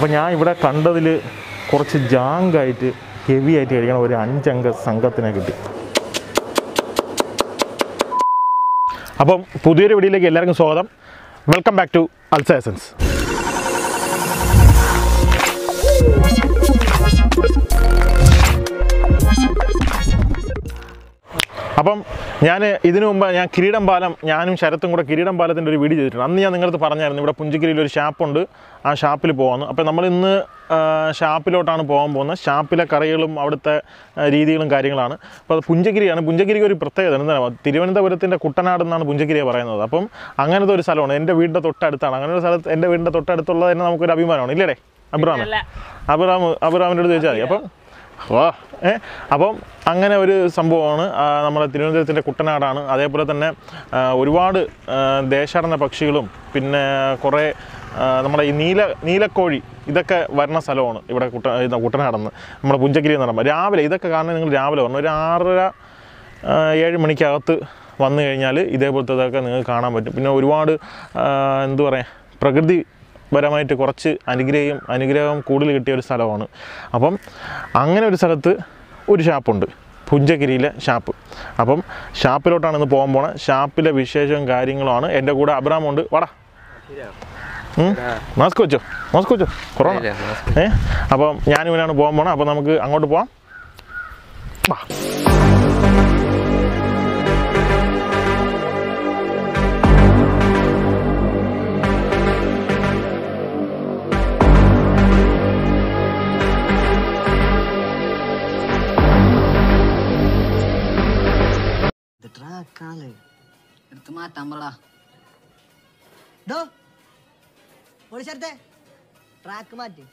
അപ്പോൾ ഞാൻ ഇവിടെ കണ്ടതിൽ കുറച്ച് ജാങ്കായിട്ട് ഹെവി ആയിട്ട് കഴിക്കണ ഒരു അഞ്ചംഗ സംഘത്തിനെ കിട്ടി അപ്പം പുതിയൊരു വീഡിയോയിലേക്ക് എല്ലാവർക്കും സ്വാഗതം വെൽക്കം ബാക്ക് ടു അൽസൈസൻസ് അപ്പം ഞാൻ ഇതിനു മുമ്പ് ഞാൻ കിരീടം പാലം ഞാനും ശരത്തും കൂടെ കിരീടം പാലത്തിൻ്റെ ഒരു വീഡിയോ ചെയ്തിട്ടുണ്ട് അന്ന് ഞാൻ നിങ്ങളടുത്ത് പറഞ്ഞായിരുന്നു ഇവിടെ പുഞ്ചഗിരിയിൽ ഒരു ഷാപ്പുണ്ട് ആ ഷാപ്പിൽ പോകാമെന്ന് അപ്പോൾ നമ്മൾ ഇന്ന് ആ, ഷാപ്പിലോട്ടാണ് പോകാൻ പോകുന്നത് ഷാപ്പിലെ കറികളും അവിടുത്തെ ആ, രീതികളും കാര്യങ്ങളാണ് അപ്പോൾ അത് പുഞ്ചഗിരിയാണ് പുഞ്ചഗിരിക്ക് ഒരു പ്രത്യേകത എന്താണ് തിരുവനന്തപുരത്തിൻ്റെ കുട്ടനാട് എന്നാണ് പുഞ്ചഗിരിയെ പറയുന്നത് അപ്പം അങ്ങനത്തെ ഒരു സ്ഥലമാണ് എൻ്റെ വീടിൻ്റെ തൊട്ടടുത്താണ് അങ്ങനെ ഒരു സ്ഥലത്ത് എൻ്റെ വീടിൻ്റെ തൊട്ടടുത്തുള്ളത് തന്നെ നമുക്കൊരു അഭിമാനമാണ് ഇല്ലേടേ അബ്രാം അബ്രാം അബ്രാമിൻ്റെ അടുത്ത് ചോദിച്ചാൽ മതി അപ്പം വാ ഏ അപ്പം അങ്ങനെ ഒരു സംഭവമാണ് ആ, നമ്മുടെ തിരുവനന്തപുരത്തിൻ്റെ കുട്ടനാടാണ് അതേപോലെ തന്നെ ആ, ഒരുപാട് ആ, ദേശാടന പക്ഷികളും പിന്നെ കുറേ ആ, നമ്മുടെ ഈ നീല നീലക്കോഴി ഇതൊക്കെ വരുന്ന സ്ഥലമാണ് ഇവിടെ കുട്ട ഇത് കുട്ടനാടെന്ന് നമ്മുടെ പുഞ്ചഗിരി എന്ന് പറയുമ്പോൾ രാവിലെ ഇതൊക്കെ കാണാൻ നിങ്ങൾ രാവിലെ വരണം ഒരു ആറര ആ, ഏഴ് മണിക്കകത്ത് വന്നു കഴിഞ്ഞാൽ ഇതേപോലത്തതൊക്കെ നിങ്ങൾക്ക് കാണാൻ പറ്റും പിന്നെ ഒരുപാട് ആ, എന്തു പറയുക പ്രകൃതി പരമായിട്ട് കുറച്ച് അനുഗ്രഹം അനുഗ്രഹം കൂടുതൽ കിട്ടിയ ഒരു സ്ഥലമാണ് അപ്പം അങ്ങനെ ഒരു സ്ഥലത്ത് ഒരു ഷാപ്പുണ്ട് പുഞ്ചഗിരിയിലെ ഷാപ്പ് അപ്പം ഷാപ്പിലോട്ടാണ് ഇന്ന് പോകാൻ പോണത് ഷാപ്പിലെ വിശേഷവും കാര്യങ്ങളുമാണ് എൻ്റെ കൂടെ അബ്രാമുണ്ട് വാടാ ഉം? മാസ്ക് വെച്ചോ മാസ്ക് വെച്ചോ കൊറോണ ഏ അപ്പം ഞാനിവനാണ് പോകാൻ പോണത് അപ്പം നമുക്ക് അങ്ങോട്ട് പോവാം വാ ഇത് ട്രാക്കാള് എടുത്ത് മാറ്റാൻ പറടാ ഡോ ഓടിച്ചേർത്തെ ട്രാക്ക് മാറ്റി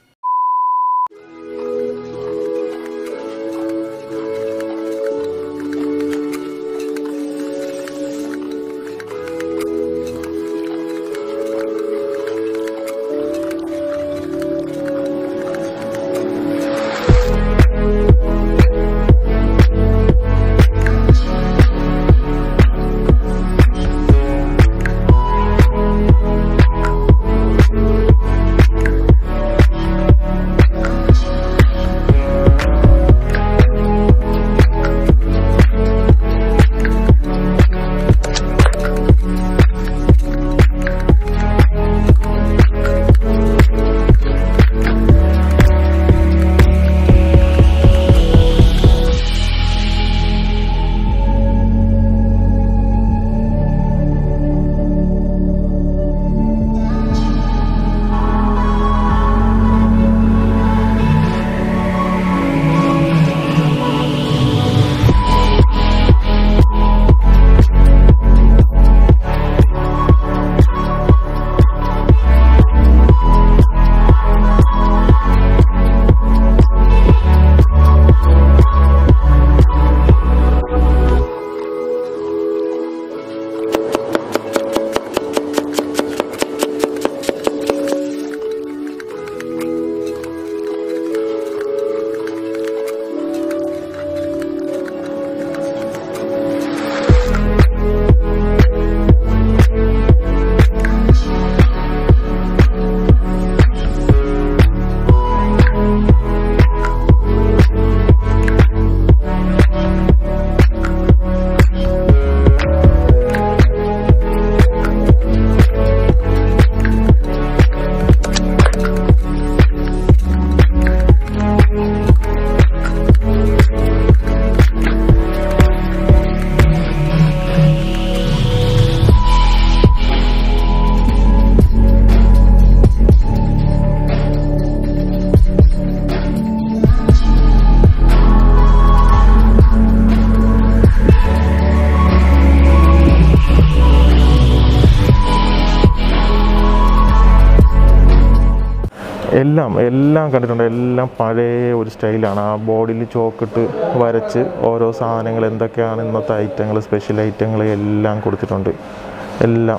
എല്ലാം എല്ലാം കണ്ടിട്ടുണ്ട് എല്ലാം പഴയ ഒരു സ്റ്റൈലാണ് ആ ബോർഡിൽ ചോക്കിട്ട് വരച്ച് ഓരോ സാധനങ്ങൾ എന്തൊക്കെയാണ് ഇന്നത്തെ ഐറ്റങ്ങൾ സ്പെഷ്യൽ ഐറ്റങ്ങൾ എല്ലാം കൊടുത്തിട്ടുണ്ട് എല്ലാം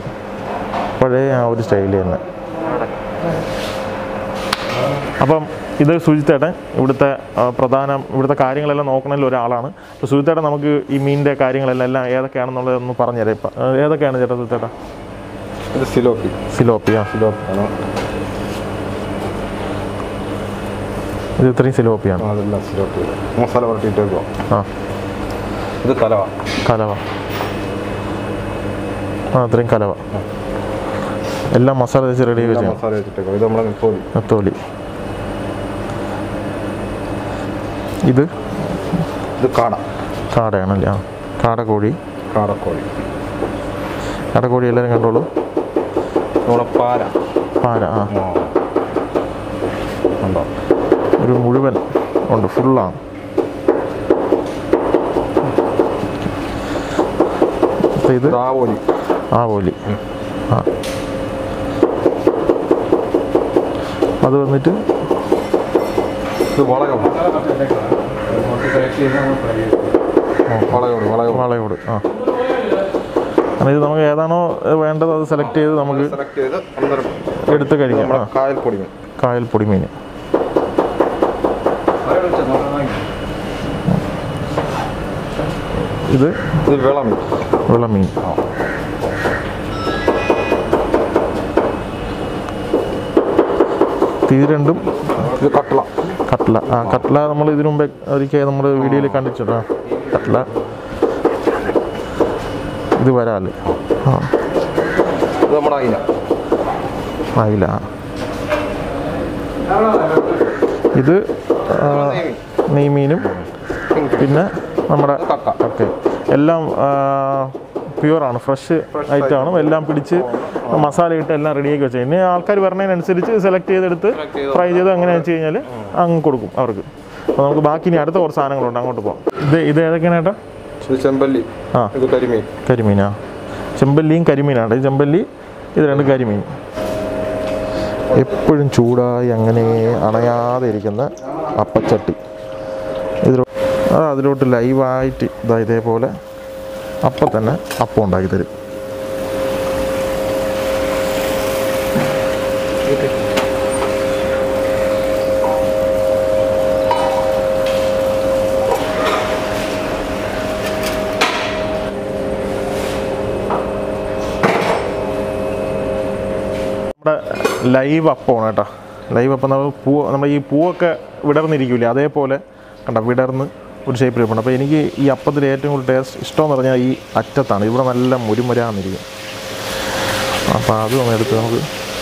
പഴയ ആ ഒരു സ്റ്റൈൽ തന്നെ അപ്പം ഇത് സുജിത്തേട്ടൻ ഇവിടുത്തെ ആ, പ്രധാന ഇവിടുത്തെ കാര്യങ്ങളെല്ലാം നോക്കണതിൽ ഒരാളാണ് അപ്പോൾ സുജിത്തേട്ടൻ നമുക്ക് ഈ മീനിൻ്റെ കാര്യങ്ങളെല്ലാം എല്ലാം ഏതൊക്കെയാണെന്നുള്ളത് ഒന്ന് പറഞ്ഞുതരാം ഇപ്പം ആ, ഏതൊക്കെയാണ് ചേട്ടാ സുജിത്തേട്ടാ ഇത് സിലോപ്പി സിലോപ്പിയ സിലോപ്പി ആണ് ഇത് ഇത്രയും സിലോപ്പിയാണ് അതെല്ലാം സിലോട്ട് ചെയ്ത് മസാല പുരട്ടിയിട്ടേക്കോ ആ ഇത് കലവ കലവ ആ അത്രയും കലവ എല്ലാം മസാല തേച്ച് റെഡി എല്ലാം വെച്ചാൽ മസാല വെച്ചിട്ടേക്കോ ഇത് നമ്മളെ നെത്തോലി നെത്തോലി ഇത് ഇത് കാട കാടയാണല്ലേ ആ കാടക്കോഴി കാടക്കോഴി കാടക്കോഴി എല്ലാവരും കണ്ടോളൂ നമ്മളെ പാര പാര ആ ആ. ഉണ്ടോ ഒരു മുഴുവൻ ഉണ്ട് ഫുള്ളാണ് അപ്പം ഇത് ഇത് ആവോലി ആ പോലി ആ അത് വന്നിട്ട് ഇത് വളയോട് വളയോട് വളയോട് വളയോട് ആ കാരണം ഇത് നമുക്ക് ഏതാണോ വേണ്ടത് അത് സെലക്ട് ചെയ്ത് നമുക്ക് സെലക്ട് ചെയ്ത് അന്നേരം എടുത്ത് കഴിക്കാം ആ നമ്മുടെ കായൽ പൊടി മീൻ കായൽ പൊടിമീൻ ഇത് ഇത് വിളമീൻ വിളമീൻ ഇത് രണ്ടും ഇത് കട്ട്ള കട്ട്ല ആ കട്ട്ല നമ്മൾ ഇതിനു മുമ്പേ ഒരിക്കൽ നമ്മൾ വീഡിയോയിൽ കണ്ടിട്ടുണ്ട് ആ കട്ട്ല ഇത് വരാല് ആ ഇത് നമ്മുടെ അയില ആയില്ല ആ. ഇത് ആ, നെയ്മീനും പിന്നെ നമ്മുടെ ഇത് കക്ക ഓക്കെ എല്ലാം പ്യുവറാണ് ഫ്രഷ് ഐറ്റമാണ് എല്ലാം പിടിച്ച് മസാല ഇട്ട് എല്ലാം റെഡിയാക്കി വെച്ചത് ഇനി ആൾക്കാർ പറഞ്ഞതിനനുസരിച്ച് സെലക്ട് ചെയ്തെടുത്ത് ഫ്രൈ ചെയ്ത് അങ്ങനെ വെച്ച് കഴിഞ്ഞാൽ അങ്ങ് കൊടുക്കും അവർക്ക് അപ്പോൾ നമുക്ക് ബാക്കി ഇനി അടുത്ത കുറച്ച് സാധനങ്ങളുണ്ട് അങ്ങോട്ട് പോകാം ഇത് ഇത് ഏതൊക്കെയാണ് ഏട്ടാ ഇത് ചെമ്പല്ലി ആ ഇത് കരിമീൻ കരിമീനാ ചെമ്പല്ലിയും കരിമീനാണ് ഇത് ചെമ്പല്ലി ഇത് രണ്ട് കരിമീൻ എപ്പോഴും ചൂടായി അങ്ങനെ അണയാതെ ഇരിക്കുന്ന അപ്പച്ചട്ടി ഇതിൽ ആ അതിലോട്ട് ലൈവായിട്ട് ഇതാ ഇതേപോലെ അപ്പം തന്നെ അപ്പം ഉണ്ടാക്കി തരും നമ്മുടെ ലൈവ് അപ്പമാണ് കേട്ടോ ലൈവ് അപ്പം നമ്മൾ പൂ നമ്മൾ ഈ പൂവൊക്കെ വിടർന്നിരിക്കില്ലേ അതേപോലെ കണ്ട വിടർന്ന് ഒരു ഷേപ്പിൽ ഇരിപ്പുണ്ട് അപ്പോൾ എനിക്ക് ഈ അപ്പത്തിൽ ഏറ്റവും കൂടുതൽ ടേസ്റ്റ് ഇഷ്ടമെന്ന് പറഞ്ഞാൽ ഈ അറ്റത്താണ് ഇവിടെ നല്ല മുരുമുരാന്നിരിക്കും അപ്പോൾ അതും ഒന്ന് എടുത്ത് നമുക്ക്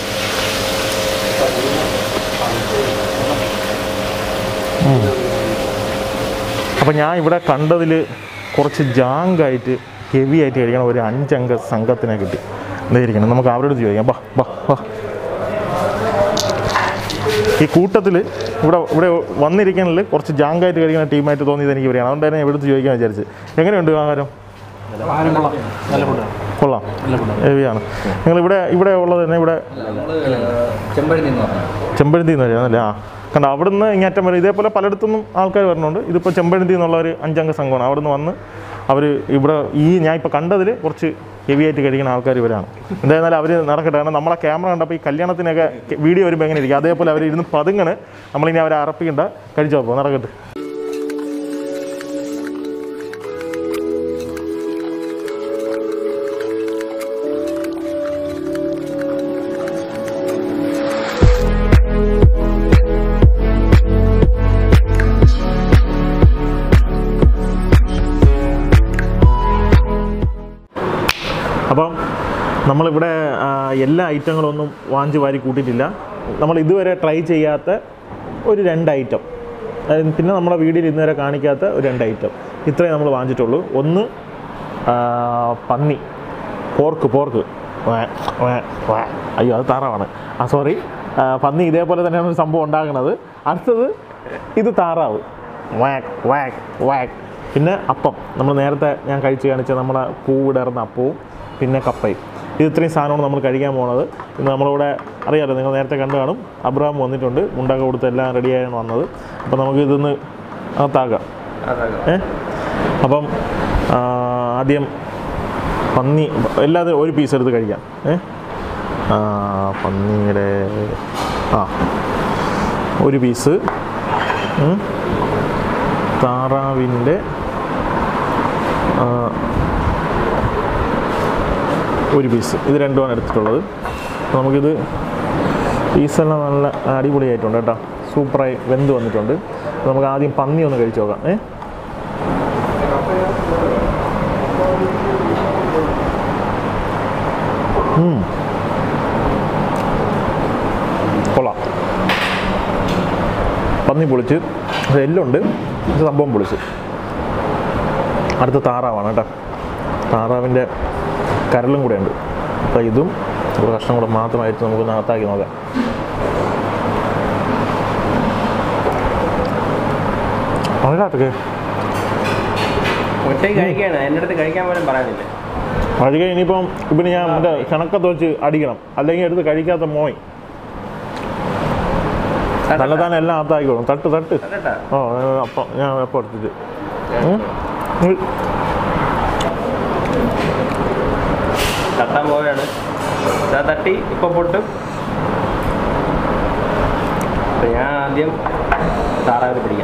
അപ്പോൾ ഞാൻ ഇവിടെ കണ്ടതിൽ കുറച്ച് ജാങ്കായിട്ട് ഹെവി ആയിട്ട് കഴിക്കണം ഒരു അഞ്ചംഗ സംഘത്തിനെ കിട്ടി എന്തായിരിക്കണം നമുക്ക് അവരോട് ചോദിക്കാം ബാ ബാ ബാ ഈ കൂട്ടത്തിൽ ഇവിടെ ഇവിടെ വന്നിരിക്കണിൽ കുറച്ച് ജാങ്കായിട്ട് കഴിക്കുന്ന ടീമായിട്ട് തോന്നിയത് എനിക്ക് ഇവരെയാണ് അതുകൊണ്ട് തന്നെ ഇവിടുത്തെ ചോദിക്കാൻ വിചാരിച്ച് എങ്ങനെയുണ്ട് ആഹാരം കൊള്ളാം ഹെവിയാണ് നിങ്ങൾ ഇവിടെ ഇവിടെ ഉള്ളത് തന്നെ ഇവിടെ ചെമ്പഴി നിന്ന് പറഞ്ഞു ചെമ്പഴന്തി എന്ന് പറയുന്നല്ലേ ആ കണ്ട അവിടുന്ന് ഇങ്ങേറ്റം വരെ ഇതേപോലെ പലയിടത്തുനിന്നും ആൾക്കാർ വരുന്നുണ്ട് ഇതിപ്പോൾ ചെമ്പഴന്തി എന്നുള്ള ഒരു അഞ്ചംഗ സംഘമാണ് അവിടുന്ന് വന്ന് അവർ ഇവിടെ ഈ ഞാൻ ഇപ്പോൾ കണ്ടതിൽ കുറച്ച് ഹെവി ആയിട്ട് കഴിക്കുന്ന ആൾക്കാർ ഇവരാണ് എന്തായിരുന്നാലും അവർ നടക്കട്ടെ കാരണം നമ്മളെ ക്യാമറ കണ്ടപ്പോൾ ഈ കല്യാണത്തിനൊക്കെ വീഡിയോ വരുമ്പോൾ എങ്ങനെ ഇരിക്കും അതേപോലെ അവർ ഇരുന്ന് പതുങ്ങണ് നമ്മളിനി അവരെ അറപ്പിക്കണ്ട കഴിച്ചോ അപ്പോൾ നടക്കട്ടെ അപ്പം നമ്മളിവിടെ ആ, എല്ലാ ഐറ്റങ്ങളൊന്നും വാഞ്ചി വാരി കൂട്ടിയിട്ടില്ല നമ്മൾ ഇതുവരെ ട്രൈ ചെയ്യാത്ത ഒരു രണ്ട് ഐറ്റം അതായത് പിന്നെ നമ്മുടെ വീഡിയോയിൽ ഇന്നുവരെ കാണിക്കാത്ത ഒരു രണ്ട് ഐറ്റം ഇത്രയും നമ്മൾ വാങ്ങിച്ചിട്ടുള്ളൂ ഒന്ന് ആ, പന്നി പോർക്ക് പോർക്ക് വേ, വേ, വേ. അയ്യോ അത് താറാവാണ് ആ സോറി പന്നി ഇതേപോലെ തന്നെയാണ് ഒരു സംഭവം ഉണ്ടാകുന്നത് അടുത്തത് ഇത് താറാവ് വാക്ക് വാക്ക് വാക്ക് പിന്നെ അപ്പം നമ്മൾ നേരത്തെ ഞാൻ കഴിച്ച് കാണിച്ച നമ്മുടെ പൂവിടർന്ന അപ്പവും പിന്നെ കപ്പയും ഇത് ഇത്രയും സാധനമാണ് നമ്മൾ കഴിക്കാൻ പോകുന്നത് ഇന്ന് നമ്മളിവിടെ അറിയാലോ നിങ്ങൾ നേരത്തെ കണ്ടു കാണും അബ്രഹാം വന്നിട്ടുണ്ട് മുണ്ടൊക്കെ കൊടുത്ത് എല്ലാം റെഡിയായാണ് വന്നത് അപ്പോൾ നമുക്ക് ഇതൊന്ന് അകത്താക്കാം ഏ അപ്പം ആ, ആദ്യം പന്നി എല്ലാതും ഒരു പീസ് എടുത്ത് കഴിക്കാം ഏ ആ, പന്നിയുടെ ആ ഒരു പീസ് ഉം. താറാവിൻ്റെ ആ, ഒരു പീസ് ഇത് രണ്ടുമാണ് എടുത്തിട്ടുള്ളത് അപ്പോൾ നമുക്കിത് പീസെല്ലാം നല്ല അടിപൊളിയായിട്ടുണ്ട് കേട്ടോ സൂപ്പറായി വെന്ത് വന്നിട്ടുണ്ട് അപ്പോൾ നമുക്ക് ആദ്യം പന്നി ഒന്ന് കഴിച്ചു നോക്കാം ഏ ഉം. കൊള്ളാം പന്നി പൊളിച്ച് അത് എല്ലുണ്ട് ഇത് സംഭവം പൊളിച്ച് അടുത്ത താറാവാണ് കേട്ടോ താറാവിൻ്റെ കരളും കൂടെ ഉണ്ട് അപ്പോൾ ഇതും ഒരു കഷ്ണം കൂടെ മാത്രമായിട്ട് നമുക്കൊന്ന് അകത്താക്കി നോക്കാം അതിനകത്തൊക്കെ ഒറ്റയ്ക്ക് കഴിക്കാണ് എൻ്റെ അടുത്ത് കഴിക്കാൻ പോലും പറയാനില്ല അധികം ഇനിയിപ്പം ഇപ്പം ഞാൻ മറ്റേ കണക്കത്ത് വെച്ച് അടിക്കണം അല്ലെങ്കിൽ എടുത്ത് കഴിക്കാത്ത മോയ് നല്ല തന്നെ എല്ലാം അകത്താക്കിക്കോളും തട്ട് തട്ട് കേട്ടാ ഓ അപ്പം ഞാൻ അപ്പം എടുത്തിട്ട് ഉം. ഉം. തട്ടാൻ പോവുകയാണ് ഇതാ തട്ടി ഇപ്പൊ പൊട്ടും അപ്പൊ ഞാൻ ആദ്യം താറാവിൽ പിടിക്കാം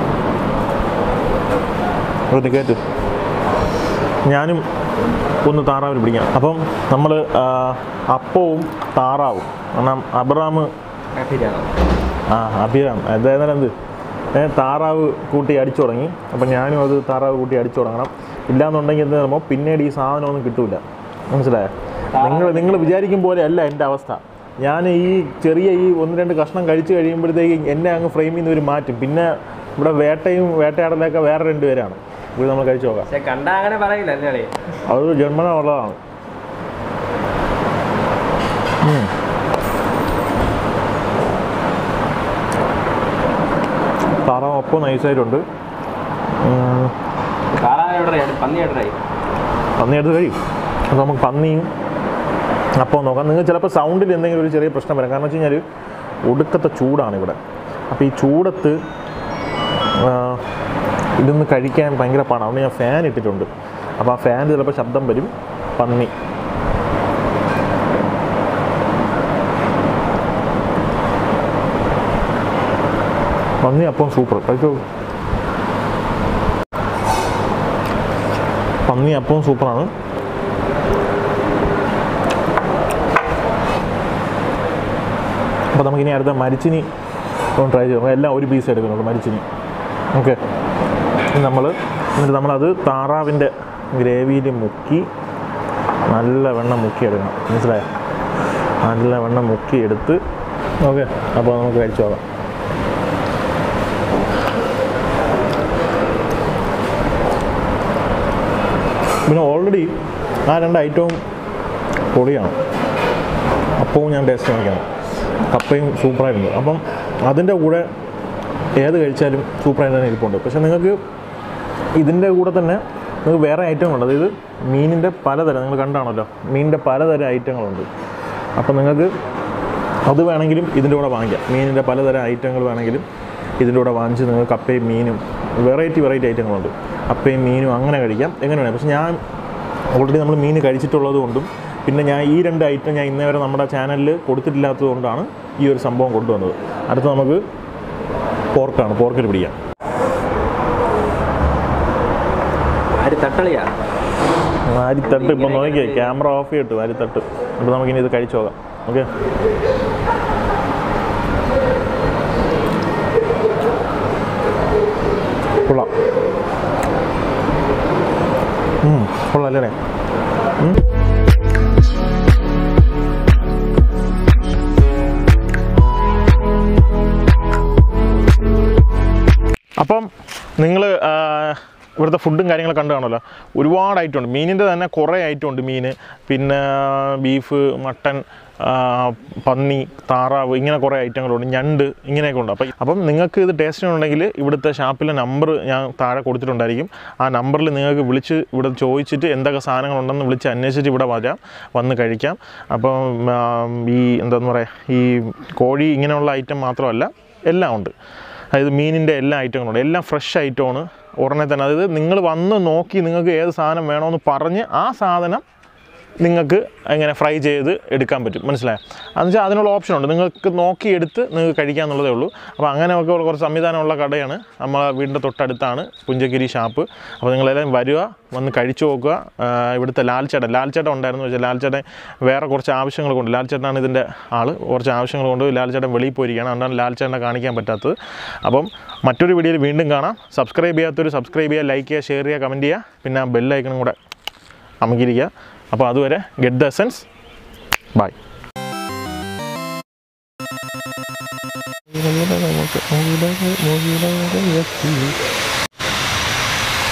ഒരു കയറ്റ് ഞാനും ഒന്ന് താറാവിന് പിടിക്കാം അപ്പം നമ്മൾ അപ്പവും താറാവും കാരണം അബ്രാം ഹാപ്പിയിലാണ് ആ അഭിരാം എന്തായാലും എന്ത് ഏ, താറാവ് കൂട്ടി അടിച്ചു തുടങ്ങി അപ്പം ഞാനും അത് താറാവ് കൂട്ടി അടിച്ചു തുടങ്ങണം ഇല്ലാന്നുണ്ടെങ്കിൽ എന്ത് പറയുമ്പോൾ പിന്നീട് ഈ സാധനമൊന്നും കിട്ടൂല മനസ്സിലായോ നിങ്ങൾ നിങ്ങൾ വിചാരിക്കും പോലെ അല്ല എൻ്റെ അവസ്ഥ ഞാൻ ഈ ചെറിയ ഈ ഒന്ന് രണ്ട് കഷ്ണം കഴിച്ച് കഴിയുമ്പോഴത്തേക്ക് എന്നെ അങ്ങ് ഫ്രെയിമിൽ നിന്ന് ഒരു മാറ്റും പിന്നെ ഇവിടെ വേട്ടയും വേട്ടയാടലൊക്കെ വേറെ രണ്ട് പേരാണ് ഇത് നമ്മൾ കഴിച്ചു നോക്കാം പക്ഷെ കണ്ടാ അങ്ങനെ പറയില്ല അല്ലേ അത് ജന്മന ഉള്ളതാണ് ഉം. താറാവ് ഒപ്പം നൈസായിട്ടുണ്ട് ഉം. താറാവ് എവിടെ പന്നി എവിടെയായി പന്നി എടുത്ത് കഴിയും അപ്പോൾ നമുക്ക് പന്നിയും അപ്പം നോക്കാം നിങ്ങൾ ചിലപ്പോൾ സൗണ്ടിൽ എന്തെങ്കിലും ഒരു ചെറിയ പ്രശ്നം വരാം കാരണം വെച്ച് കഴിഞ്ഞാൽ ഒടുക്കത്തെ ചൂടാണ് ഇവിടെ അപ്പോൾ ഈ ചൂടത്ത് ആ, ഇതൊന്ന് കഴിക്കാൻ ഭയങ്കര പാടാണ് അതുകൊണ്ട് ഞാൻ ഫാൻ ഇട്ടിട്ടുണ്ട് അപ്പോൾ ആ ഫാൻ ചിലപ്പോൾ ശബ്ദം വരും പന്നി പന്നി അപ്പം സൂപ്പർ കഴിച്ചോ പന്നി അപ്പവും സൂപ്പറാണ് അപ്പോൾ നമുക്കിനി അടുത്ത മരിച്ചിനി ഒന്ന് ട്രൈ ചെയ്യാം എല്ലാം ഒരു പീസ് എടുക്കുന്നുള്ളൂ മരിച്ചിനി ഓക്കെ നമ്മൾ എന്നിട്ട് നമ്മളത് താറാവിൻ്റെ ഗ്രേവിയിൽ മുക്കി നല്ല വെണ്ണം മുക്കി എടുക്കണം മനസ്സിലായോ നല്ല വെണ്ണം മുക്കി എടുത്ത് ഓക്കെ അപ്പോൾ നമുക്ക് കഴിച്ചു നോക്കാം പിന്നെ ഓൾറെഡി ആ രണ്ട് ഐറ്റവും പൊളിയാണ് അപ്പവും ഞാൻ ടേസ്റ്റ് കാണിക്കണം കപ്പയും സൂപ്പറായിട്ടുണ്ട് അപ്പം അതിൻ്റെ കൂടെ ഏത് കഴിച്ചാലും സൂപ്പറായിട്ട് തന്നെ ഇരിപ്പുണ്ട് പക്ഷേ നിങ്ങൾക്ക് ഇതിൻ്റെ കൂടെ തന്നെ നിങ്ങൾക്ക് വേറെ ഐറ്റങ്ങളുണ്ട് അതായത് മീനിൻ്റെ പലതരം നിങ്ങൾ കണ്ടാണല്ലോ മീനിൻ്റെ പലതരം ഐറ്റങ്ങളുണ്ട് അപ്പം നിങ്ങൾക്ക് അത് വേണമെങ്കിലും ഇതിൻ്റെ കൂടെ വാങ്ങിക്കാം മീനിൻ്റെ പലതരം ഐറ്റങ്ങൾ വേണമെങ്കിലും ഇതിൻ്റെ കൂടെ വാങ്ങിച്ച് നിങ്ങൾക്ക് കപ്പയും മീനും വെറൈറ്റി വെറൈറ്റി ഐറ്റങ്ങളുണ്ട് കപ്പയും മീനും അങ്ങനെ കഴിക്കാം എങ്ങനെ വേണം പക്ഷെ ഞാൻ ഓൾറെഡി നമ്മൾ മീൻ കഴിച്ചിട്ടുള്ളത് കൊണ്ടും പിന്നെ ഞാൻ ഈ രണ്ട് ഐറ്റം ഞാൻ ഇന്നേ വരെ നമ്മുടെ ചാനലിൽ കൊടുത്തിട്ടില്ലാത്തത് കൊണ്ടാണ് ഈ ഒരു സംഭവം കൊണ്ടുവന്നത് അടുത്ത് നമുക്ക് പോർക്കാണ് പോർക്കിൽ പിടിക്കാം ആര് തട്ടളിയാ അരിത്തട്ട് ഇപ്പം നോക്കിയേ ക്യാമറ ഓഫ് ചെയ്തിട്ട് അരിത്തട്ട് അപ്പോൾ നമുക്കിനി ഇത് കഴിച്ചു നോക്കാം ഓക്കെ കൊള്ളാം ഉം, കൊള്ളാം അല്ലേ ഉം. അപ്പം നിങ്ങൾ ഇവിടുത്തെ ഫുഡും കാര്യങ്ങളൊക്കെ കണ്ടു കാണുമല്ലോ ഒരുപാട് ഐറ്റം ഉണ്ട് മീനിൻ്റെ തന്നെ കുറേ ഐറ്റം ഉണ്ട് മീൻ പിന്നെ ബീഫ് മട്ടൻ ആ, പന്നി താറാവ് ഇങ്ങനെ കുറേ ഐറ്റങ്ങളുണ്ട് ഞണ്ട് ഇങ്ങനെയൊക്കെ ഉണ്ട് അപ്പം അപ്പം നിങ്ങൾക്ക് ഇത് ടേസ്റ്റ് ഉണ്ടെങ്കിൽ ഇവിടുത്തെ ഷാപ്പിലെ നമ്പർ ഞാൻ താഴെ കൊടുത്തിട്ടുണ്ടായിരിക്കും ആ നമ്പറിൽ നിങ്ങൾക്ക് വിളിച്ച് ഇവിടെ ചോദിച്ചിട്ട് എന്തൊക്കെ സാധനങ്ങളുണ്ടെന്ന് വിളിച്ച് അന്വേഷിച്ചിട്ട് ഇവിടെ വരാം വന്ന് കഴിക്കാം അപ്പം ആ, ഈ എന്താന്ന് പറയുക ഈ കോഴി ഇങ്ങനെയുള്ള ഐറ്റം മാത്രമല്ല എല്ലാം ഉണ്ട് അതായത് മീനിൻ്റെ എല്ലാ ഐറ്റങ്ങളുണ്ട് എല്ലാം ഫ്രഷ് ഐറ്റമാണ് ഉടനെ തന്നെ അതായത് നിങ്ങൾ വന്ന് നോക്കി നിങ്ങൾക്ക് ഏത് സാധനം വേണമെന്ന് പറഞ്ഞ് ആ സാധനം നിങ്ങൾക്ക് ഇങ്ങനെ ഫ്രൈ ചെയ്ത് എടുക്കാൻ പറ്റും മനസ്സിലായോ അതെന്ന് വെച്ചാൽ അതിനുള്ള ഓപ്ഷൻ ഉണ്ട് നിങ്ങൾക്ക് നോക്കിയെടുത്ത് നിങ്ങൾക്ക് കഴിക്കാമെന്നുള്ളതേ ഉള്ളൂ അപ്പോൾ അങ്ങനെയൊക്കെ ഉള്ള കുറച്ച് സംവിധാനമുള്ള കടയാണ് നമ്മളെ വീടിൻ്റെ തൊട്ടടുത്താണ് പുഞ്ചഗിരി ഷാപ്പ് അപ്പോൾ നിങ്ങളെല്ലാം വരിക വന്ന് കഴിച്ചു നോക്കുക ആ, ഇവിടുത്തെ ലാൽച്ചേട്ടൻ ലാൽച്ചേട്ടൻ ഉണ്ടായിരുന്നു വെച്ചാൽ ലാൽച്ചേട്ടൻ വേറെ കുറച്ച് ആവശ്യങ്ങൾ കൊണ്ട് ലാൽച്ചേട്ടനാണ് ഇതിൻ്റെ ആൾ കുറച്ച് ആവശ്യങ്ങൾ കൊണ്ട് ലാൽച്ചേട്ടൻ വെളിയിൽ പോയിരിക്കുകയാണ് അതുകൊണ്ടാണ് ലാൽച്ചേട്ടനെ കാണിക്കാൻ പറ്റാത്തത് അപ്പം മറ്റൊരു വീഡിയോയിൽ വീണ്ടും കാണാം സബ്സ്ക്രൈബ് ചെയ്യാത്തൊരു സബ്സ്ക്രൈബ് ചെയ്യുക ലൈക്ക് ചെയ്യുക ഷെയർ ചെയ്യുക കമൻറ്റ് ചെയ്യുക പിന്നെ ആ ബെല്ലൈക്കണും കൂടെ അമക്കിയിരിക്കുക അപ്പോൾ അതുവരെ ഗെറ്റ് ദ എസൻസ് ബൈ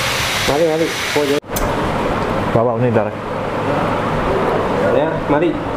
മതി മതി പോയി ബാബാ ഒന്നും ഇല്ലാറേ മതി